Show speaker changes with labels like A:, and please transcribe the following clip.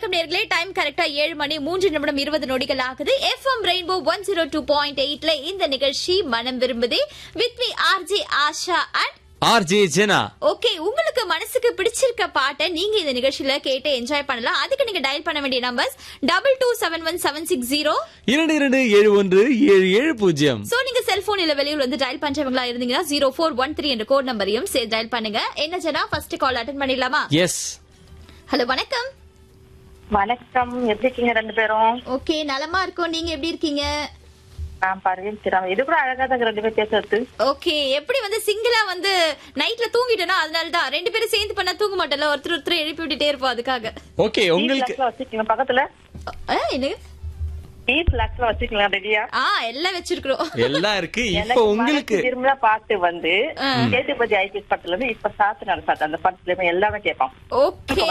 A: வணக்கம் நேர்களே டைம் கரெக்டா ஏழு மணி மூன்று நிமிடம் இருபது நொடிகள் ஆகுது FM Rainbow one zero two point எயிட்ல இந்த நிகழ்ச்சி மனம் விரும்புதே with me RJ Asha and
B: RJ Jena
A: okay உங்களுக்கு மனசுக்கு பிடிச்சிருக்க பாட்டை நீங்க இந்த நிகழ்ச்சியில கேட்டு என்ஜாய் பண்ணலாம் அதுக்கு நீங்க டயல் பண்ண வேண்டிய numbers double two seven one seven six zero
B: இரண்டு இரண்டு ஏழு ஒன்று ஏழு ஏழு பூஜ்ஜியம்
A: சோ நீங்க செல்போன் இல்ல வெளியூர் வந்து டயல் பண்றவங்களா இருந்தீங்கன்னா ஜீரோ ஃபோர் ஒன் த்ரீ என்ற கோட் நம்பரையும் சேர்த்து டயல் பண்ணுங்க என்ன ஜனா ஃபர்ஸ்ட் கால் அட்டன் பண்ணிடலாமா
B: எஸ்
A: ஹலோ வணக்கம்
C: வணக்கம் எப்படி இருக்கீங்க ரெண்டு பேரும்
A: ஓகே நலமா இருக்கோம் நீங்க எப்படி இருக்கீங்க
C: நான் பர்வீன் சிராம் இது கூட அழகா தான் ரெண்டு பேர் பேசுறது
A: ஓகே எப்படி வந்து சிங்கிளா வந்து நைட்ல தூங்கிட்டேனா அதனால தான் ரெண்டு பேரும் சேர்ந்து பண்ணா தூங்க மாட்டல ஒருத்தர் ஒருத்தர் எழுப்பி விட்டுட்டே இருப்போம் அதுக்காக
B: ஓகே உங்களுக்கு
C: உங்களுக்கு வச்சிருக்கீங்க பக்கத்துல
A: ஆ, என்ன
C: டீ பிளாக்ஸ்ல வச்சிருக்கீங்க ரெடியா
A: ஆ எல்லாம் வச்சிருக்கிறோம்
B: எல்லாம் இருக்கு இப்ப
C: எனக்கு
B: உங்களுக்கு
C: மனசு திரும்ப பாட்டு வந்து சேதுபதி ஐபிஎஸ் படத்துல இருந்து இப்ப சாத்து நடசாத்து அந்த படத்துல இருந்து எல்லாமே கேட்போம்
A: ஓகே